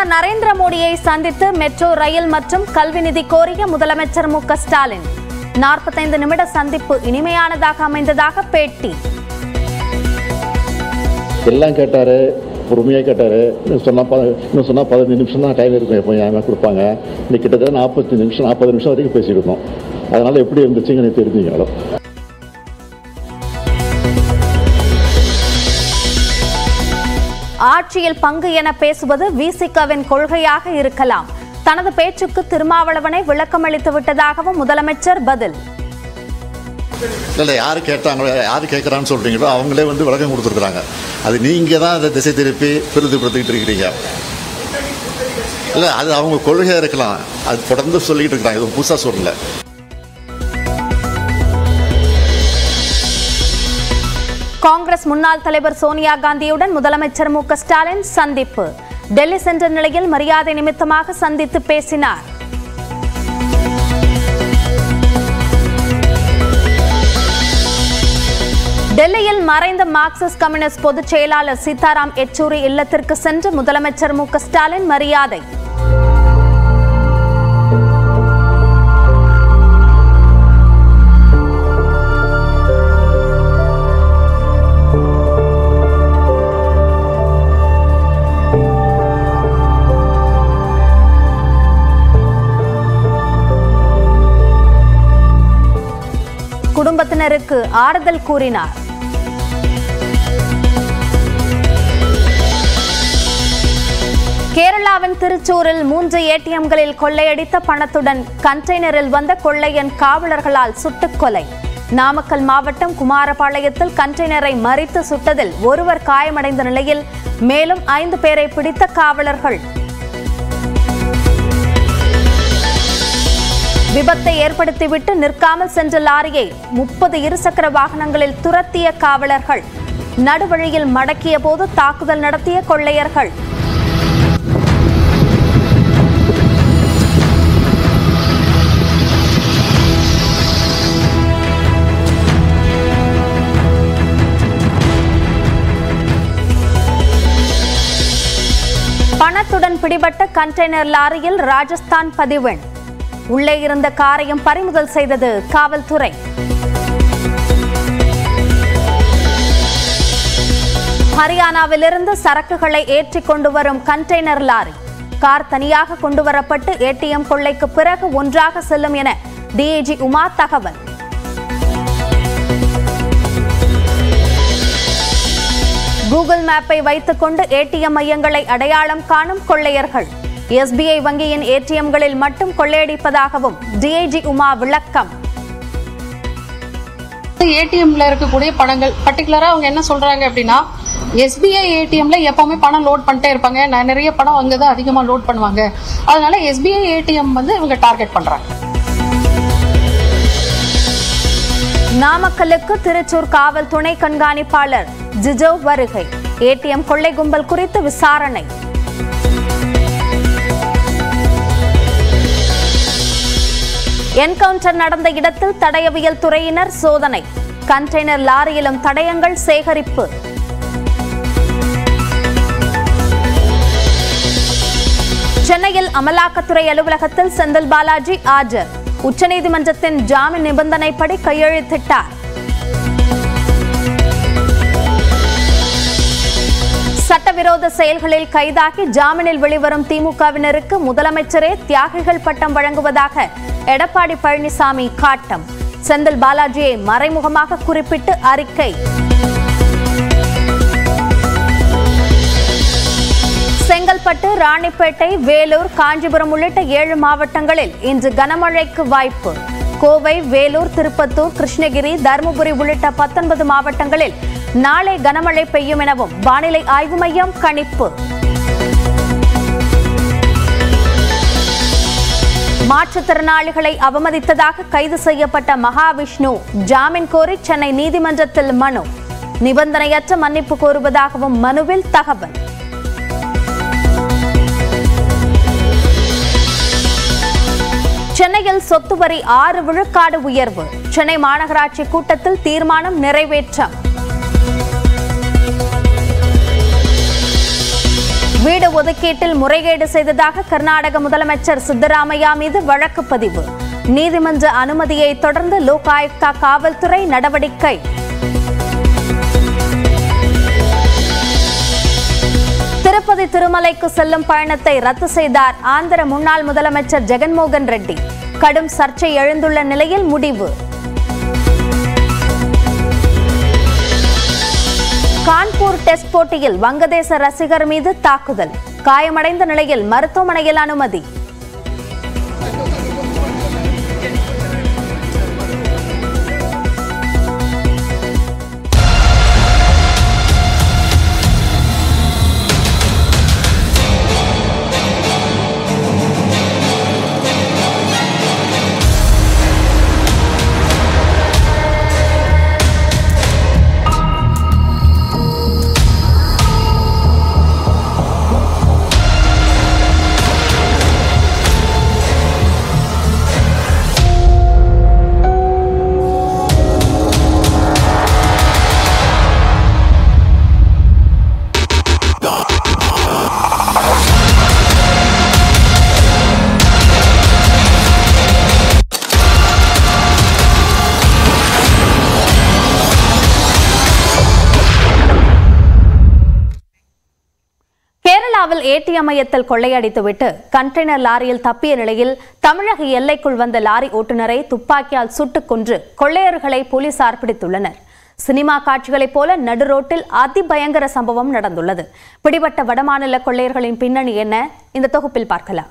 பிரதமர் நரேந்திர மோடியை சந்தித்து மெட்ரோ ரயில் மற்றும் கல்வி நிதி கோரிய முதலமைச்சர் மு க ஸ்டாலின் நாற்பத்தைந்து நிமிட சந்திப்பு இனிமையானதாக அமைந்ததாக பேட்டி எல்லாம் கேட்டார் பொறுமையாக கேட்டார் இன்னும் சொன்னால் பத இன்னும் சொன்னால் பதினஞ்சு நிமிஷம் தான் டைம் இருக்கும் எப்போ யாருமே கொடுப்பாங்க இன்னைக்கு கிட்டத்தட்ட நாற்பத்தி நிமிஷம் நாற்பது நிமிஷம் வரைக்கும் பேசியிருக்கோம் அதனால் எப்படி இருந்துச்சுங்க எனக்கு தெரிஞ்சுங்களோ ஆட்சியில் பங்கு என பேசுவது விசிகவின் கொள்கையாக இருக்கலாம் தனது பேச்சுக்கு திருமாவளவனை விளக்கமளித்து விட்டதாகவும் முதலமைச்சர் பதில் இல்லை இல்லை யார் கேட்டாங்களோ யார் கேட்குறான்னு சொல்கிறீங்களோ அவங்களே வந்து விளக்கம் கொடுத்துருக்குறாங்க அது நீங்கள் தான் அதை திசை திருப்பி பெருதுபடுத்திக்கிட்டு இருக்கிறீங்க இல்லை அது அவங்க கொள்கையாக இருக்கலாம் அது தொடர்ந்து சொல்லிக்கிட்டு இருக்கிறாங்க இது புதுசாக சொல்லலை காங்கிரஸ் முன்னாள் தலைவர் சோனியா காந்தியுடன் முதலமைச்சர் மு க ஸ்டாலின் சந்திப்பு டெல்லி சென்ற நிலையில் மரியாதை நிமித்தமாக சந்தித்து பேசினார் டெல்லியில் மறைந்த மார்க்சிஸ்ட் கம்யூனிஸ்ட் பொதுச் செயலாளர் சீதாராம் யெச்சூரி இல்லத்திற்கு சென்று முதலமைச்சர் மு க ஸ்டாலின் மரியாதை குடும்பத்தினருக்கு ஆறுதல் கூறினார் கேரளாவின் திருச்சூரில் மூன்று ஏடிஎம்களில் கொள்ளையடித்த பணத்துடன் கண்டெய்னரில் வந்த கொள்ளையன் காவலர்களால் சுட்டுக் கொலை நாமக்கல் மாவட்டம் குமாரபாளையத்தில் கண்டெய்னரை மறித்து சுட்டதில் ஒருவர் காயமடைந்த நிலையில் மேலும் ஐந்து பேரை பிடித்த காவலர்கள் விபத்தை ஏற்படுத்திவிட்டு நிற்காமல் சென்ற லாரியை முப்பது இருசக்கர வாகனங்களில் துரத்திய காவலர்கள் நடுவழியில் மடக்கிய போது தாக்குதல் நடத்திய கொள்ளையர்கள் பணத்துடன் பிடிபட்ட கண்டெய்னர் லாரியில் ராஜஸ்தான் பதிவெண் உள்ளே இருந்த காரையும் பறிமுதல் செய்தது காவல்துறை ஹரியானாவிலிருந்து சரக்குகளை ஏற்றிக் கொண்டு வரும் கண்டெய்னர் லாரி கார் தனியாக கொண்டு வரப்பட்டு ஏடிஎம் கொள்ளைக்கு பிறகு ஒன்றாக செல்லும் என டிஐஜி உமா தகவல் கூகுள் மேப்பை வைத்துக்கொண்டு ஏடிஎம் மையங்களை அடையாளம் காணும் கொள்ளையர்கள் எஸ்பிஐ வங்கியின் ஏடிஎம்களில் மட்டும் கொள்ளையடிப்பதாகவும் டிஐஜி உமா விளக்கம் ஏடிஎம்ல இருக்கக்கூடிய பணங்கள் பர்டிகுலரா அவங்க என்ன சொல்றாங்க அப்படின்னா எஸ்பிஐ ஏடிஎம்ல எப்பவுமே பணம் லோட் பண்ணிட்டே இருப்பாங்க நான் நிறைய பணம் அங்கே தான் அதிகமா லோட் பண்ணுவாங்க அதனால எஸ்பிஐ ஏடிஎம் வந்து இவங்க டார்கெட் பண்றாங்க நாமக்கலுக்கு திருச்சூர் காவல் துணை கண்காணிப்பாளர் ஜிஜோ வருகை ஏடிஎம் கொள்ளை கும்பல் குறித்து விசாரணை என்கவுண்டர் நடந்த இடத்தில் தடயவியல் துறையினர் சோதனை கண்டெய்னர் லாரியிலும் தடயங்கள் சேகரிப்பு சென்னையில் அமலாக்கத்துறை அலுவலகத்தில் செந்தில் பாலாஜி ஆஜர் உச்சநீதிமன்றத்தின் ஜாமீன் நிபந்தனைப்படி கையெழுத்திட்டார் சட்டவிரோத செயல்களில் கைதாகி ஜாமீனில் வெளிவரும் திமுகவினருக்கு முதலமைச்சரே தியாகிகள் பட்டம் வழங்குவதாக எடப்பாடி பழனிசாமி காட்டம் செந்தில் பாலாஜியை மறைமுகமாக குறிப்பிட்டு அறிக்கை செங்கல்பட்டு ராணிப்பேட்டை வேலூர் காஞ்சிபுரம் உள்ளிட்ட ஏழு மாவட்டங்களில் இன்று கனமழைக்கு வாய்ப்பு கோவை வேலூர் திருப்பத்தூர் கிருஷ்ணகிரி தருமபுரி உள்ளிட்ட பத்தொன்பது மாவட்டங்களில் நாளை கனமழை பெய்யும் எனவும் வானிலை ஆய்வு மையம் கணிப்பு மாற்றுத்திறனாளிகளை அவமதித்ததாக கைது செய்யப்பட்ட மகாவிஷ்ணு ஜாமீன் கோரி சென்னை நீதிமன்றத்தில் மனு நிபந்தனையற்ற மன்னிப்பு கோருவதாகவும் மனுவில் தகவல் சென்னையில் சொத்து வரி ஆறு விழுக்காடு உயர்வு சென்னை மாநகராட்சி கூட்டத்தில் தீர்மானம் நிறைவேற்றம் வீடு இடஒதுக்கீட்டில் முறைகேடு செய்ததாக கர்நாடக முதலமைச்சர் சித்தராமையா மீது வழக்கு பதிவு நீதிமன்ற அனுமதியை தொடர்ந்து லோக் ஆயுக்தா காவல்துறை நடவடிக்கை திருப்பதி திருமலைக்கு செல்லும் பயணத்தை ரத்து செய்தார் ஆந்திர முன்னாள் முதலமைச்சர் ஜெகன்மோகன் ரெட்டி கடும் சர்ச்சை எழுந்துள்ள நிலையில் முடிவு கான்பூர் டெஸ்ட் போட்டியில் வங்கதேச ரசிகர் மீது தாக்குதல் காயமடைந்த நிலையில் மருத்துவமனையில் அனுமதி கேரளாவில் ஏடிஎம் மையத்தில் கொள்ளையடித்துவிட்டு கண்டெய்னர் லாரியில் தப்பிய நிலையில் தமிழக எல்லைக்குள் வந்த லாரி ஓட்டுநரை துப்பாக்கியால் சுட்டுக் கொன்று கொள்ளையர்களை போலீசார் பிடித்துள்ளனர் சினிமா காட்சிகளைப் போல நடுரோட்டில் அதிபயங்கர சம்பவம் நடந்துள்ளது பிடிபட்ட வடமாநில கொள்ளையர்களின் பின்னணி என்ன இந்த தொகுப்பில் பார்க்கலாம்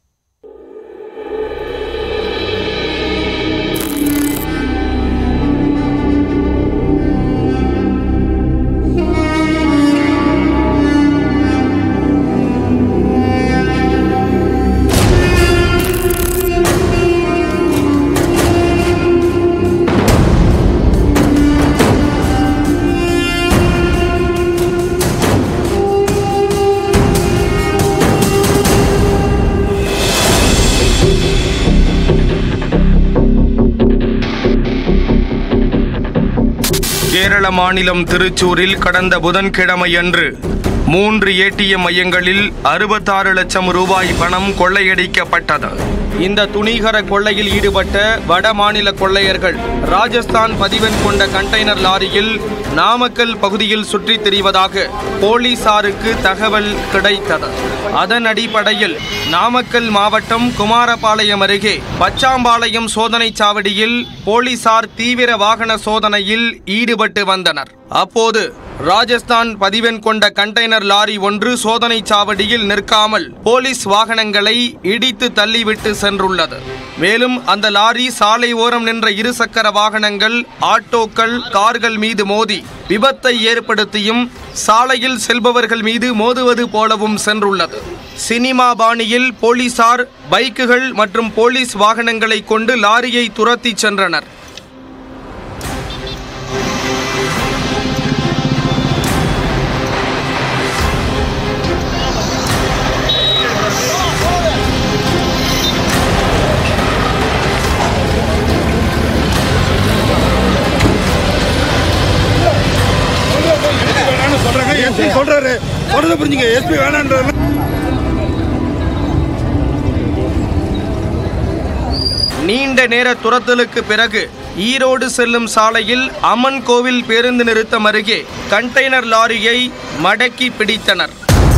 கேரள மாநிலம் திருச்சூரில் கடந்த புதன்கிழமையன்று மூன்று ஏடிஎம் மையங்களில் அறுபத்தாறு லட்சம் ரூபாய் பணம் கொள்ளையடிக்கப்பட்டது இந்த துணிகர கொள்ளையில் ஈடுபட்ட வட மாநில கொள்ளையர்கள் ராஜஸ்தான் பதிவெண் கொண்ட கண்டெய்னர் லாரியில் நாமக்கல் பகுதியில் சுற்றித் திரிவதாக போலீசாருக்கு தகவல் கிடைத்தது அதன் அடிப்படையில் நாமக்கல் மாவட்டம் குமாரபாளையம் அருகே பச்சாம்பாளையம் சோதனைச் சாவடியில் போலீசார் தீவிர வாகன சோதனையில் ஈடுபட்டு வந்தனர் அப்போது ராஜஸ்தான் பதிவெண் கொண்ட கண்டெய்னர் லாரி ஒன்று சோதனைச் சாவடியில் நிற்காமல் போலீஸ் வாகனங்களை இடித்து தள்ளிவிட்டு சென்றுள்ளது மேலும் அந்த லாரி சாலை ஓரம் நின்ற இருசக்கர வாகனங்கள் ஆட்டோக்கள் கார்கள் மீது மோதி விபத்தை ஏற்படுத்தியும் சாலையில் செல்பவர்கள் மீது மோதுவது போலவும் சென்றுள்ளது சினிமா பாணியில் போலீசார் பைக்குகள் மற்றும் போலீஸ் வாகனங்களை கொண்டு லாரியை துரத்திச் சென்றனர் வேணாம்னு சொல்றாங்க எஸ்பி சொல்றாரு சொல்றத புரிஞ்சுங்க எஸ்பி வேணான்றாரு நீண்ட நேர துரத்தலுக்கு பிறகு ஈரோடு செல்லும் சாலையில் அம்மன் கோவில் பேருந்து நிறுத்தம் அருகே கண்டெய்னர் லாரியை மடக்கி பிடித்தனர்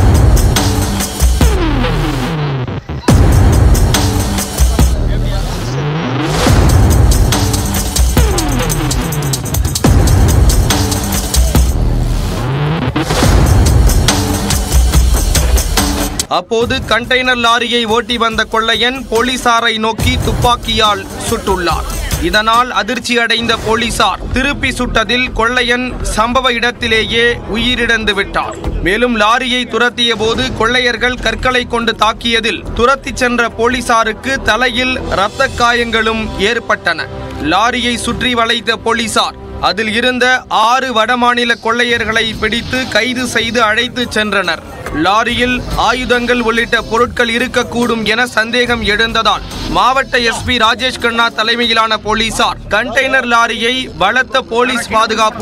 அப்போது கண்டெய்னர் லாரியை ஓட்டி வந்த கொள்ளையன் போலீசாரை நோக்கி துப்பாக்கியால் சுட்டுள்ளார் இதனால் அதிர்ச்சி அடைந்த போலீசார் திருப்பி சுட்டதில் கொள்ளையன் சம்பவ இடத்திலேயே உயிரிழந்து விட்டார் மேலும் லாரியை துரத்திய போது கொள்ளையர்கள் கற்களை கொண்டு தாக்கியதில் துரத்தி சென்ற போலீசாருக்கு தலையில் இரத்த காயங்களும் ஏற்பட்டன லாரியை சுற்றி வளைத்த போலீசார் அதில் இருந்த ஆறு வடமாநில கொள்ளையர்களை பிடித்து கைது செய்து அழைத்து சென்றனர் லாரியில் ஆயுதங்கள் உள்ளிட்ட பொருட்கள் இருக்கக்கூடும் என சந்தேகம் எழுந்ததால் மாவட்ட எஸ்பி ராஜேஷ் கண்ணா தலைமையிலான போலீசார் கண்டெய்னர் லாரியை பலத்த போலீஸ் பாதுகாப்புடன்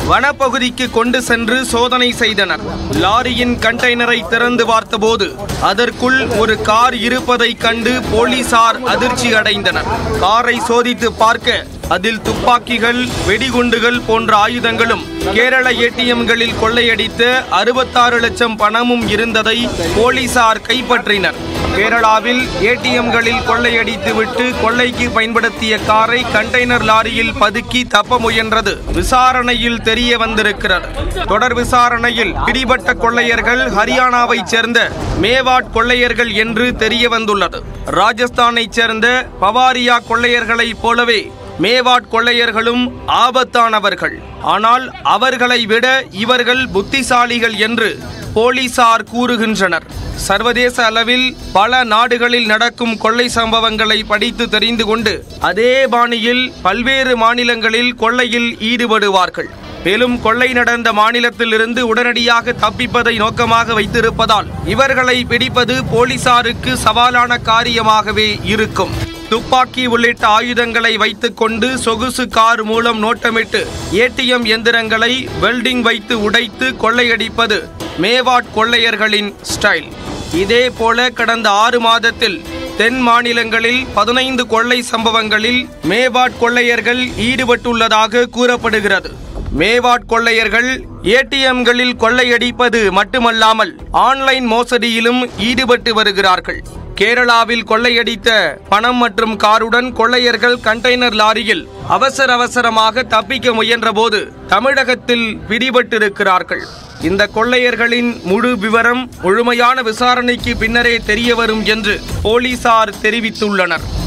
வனப்பகுதிக்கு கொண்டு சென்று சோதனை செய்தனர் லாரியின் கண்டெய்னரை திறந்து பார்த்தபோது அதற்குள் ஒரு கார் இருப்பதைக் கண்டு போலீசார் அதிர்ச்சி அடைந்தனர் காரை சோதித்து பார்க்க அதில் துப்பாக்கிகள் வெடிகுண்டுகள் போன்ற ஆயுதங்களும் கேரள ஏடிஎம்களில் கொள்ளையடித்த அறுபத்தாறு லட்சம் பணமும் இருந்ததை போலீசார் கைப்பற்றினர் கேரளாவில் ஏடிஎம்களில் கொள்ளையடித்துவிட்டு கொள்ளைக்கு பயன்படுத்திய காரை கண்டெய்னர் லாரியில் பதுக்கி தப்ப முயன்றது விசாரணையில் தெரிய வந்திருக்கிறது தொடர் விசாரணையில் பிடிபட்ட கொள்ளையர்கள் ஹரியானாவைச் சேர்ந்த மேவாட் கொள்ளையர்கள் என்று தெரிய வந்துள்ளது ராஜஸ்தானைச் சேர்ந்த பவாரியா கொள்ளையர்களைப் போலவே மேவாட் கொள்ளையர்களும் ஆபத்தானவர்கள் ஆனால் அவர்களை விட இவர்கள் புத்திசாலிகள் என்று போலீசார் கூறுகின்றனர் சர்வதேச அளவில் பல நாடுகளில் நடக்கும் கொள்ளை சம்பவங்களை படித்து தெரிந்து கொண்டு அதே பாணியில் பல்வேறு மாநிலங்களில் கொள்ளையில் ஈடுபடுவார்கள் மேலும் கொள்ளை நடந்த மாநிலத்திலிருந்து உடனடியாக தப்பிப்பதை நோக்கமாக வைத்திருப்பதால் இவர்களை பிடிப்பது போலீசாருக்கு சவாலான காரியமாகவே இருக்கும் துப்பாக்கி உள்ளிட்ட ஆயுதங்களை வைத்துக்கொண்டு சொகுசு கார் மூலம் நோட்டமிட்டு ஏடிஎம் எந்திரங்களை வெல்டிங் வைத்து உடைத்து கொள்ளையடிப்பது மேவாட் கொள்ளையர்களின் ஸ்டைல் இதே போல கடந்த ஆறு மாதத்தில் தென் மாநிலங்களில் பதினைந்து கொள்ளை சம்பவங்களில் மேவாட் கொள்ளையர்கள் ஈடுபட்டுள்ளதாக கூறப்படுகிறது மேவாட் கொள்ளையர்கள் ஏடிஎம்களில் கொள்ளையடிப்பது மட்டுமல்லாமல் ஆன்லைன் மோசடியிலும் ஈடுபட்டு வருகிறார்கள் கேரளாவில் கொள்ளையடித்த பணம் மற்றும் காருடன் கொள்ளையர்கள் கண்டெய்னர் லாரியில் அவசர அவசரமாக தப்பிக்க முயன்றபோது தமிழகத்தில் பிடிபட்டிருக்கிறார்கள் இந்த கொள்ளையர்களின் முழு விவரம் முழுமையான விசாரணைக்கு பின்னரே தெரியவரும் என்று போலீசார் தெரிவித்துள்ளனர்